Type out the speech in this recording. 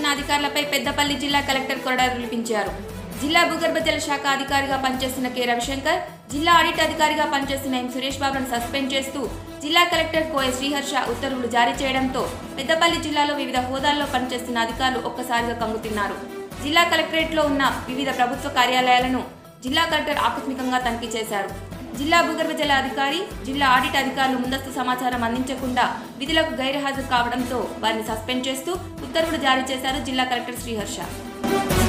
అధికారులపై పెద్దపల్లి జిల్లా కలెక్టర్ కొరడారు పిలిపించారు జిల్లా భూగర్భ జల శాఖ అధికారిగా పనిచేస్తున్న కె రవిశంకర్ జిల్లా ఆడిట్ అధికారిగా పనిచేస్తున్న ఎం సురేష్ బాబును సస్పెండ్ చేస్తూ జిల్లా కలెక్టర్ కోయ శ్రీహర్ష ఉత్తర్వులు జారీ చేయడంతో పెద్దపల్లి జిల్లాలో వివిధ హోదాల్లో పనిచేస్తున్న అధికారులు ఒక్కసారిగా కంగుతిన్నారు జిల్లా కలెక్టరేట్లో ఉన్న వివిధ ప్రభుత్వ కార్యాలయాలను జిల్లా కలెక్టర్ ఆకస్మికంగా తనిఖీ చేశారు జిల్లా భూగర్భ జల అధికారి జిల్లా ఆడిట్ అధికారులు ముందస్తు సమాచారం అందించకుండా విధులకు గైర్హాజరు కావడంతో వారిని సస్పెండ్ చేస్తూ ఉత్తర్వులు జారీ చేశారు జిల్లా కలెక్టర్ శ్రీహర్ష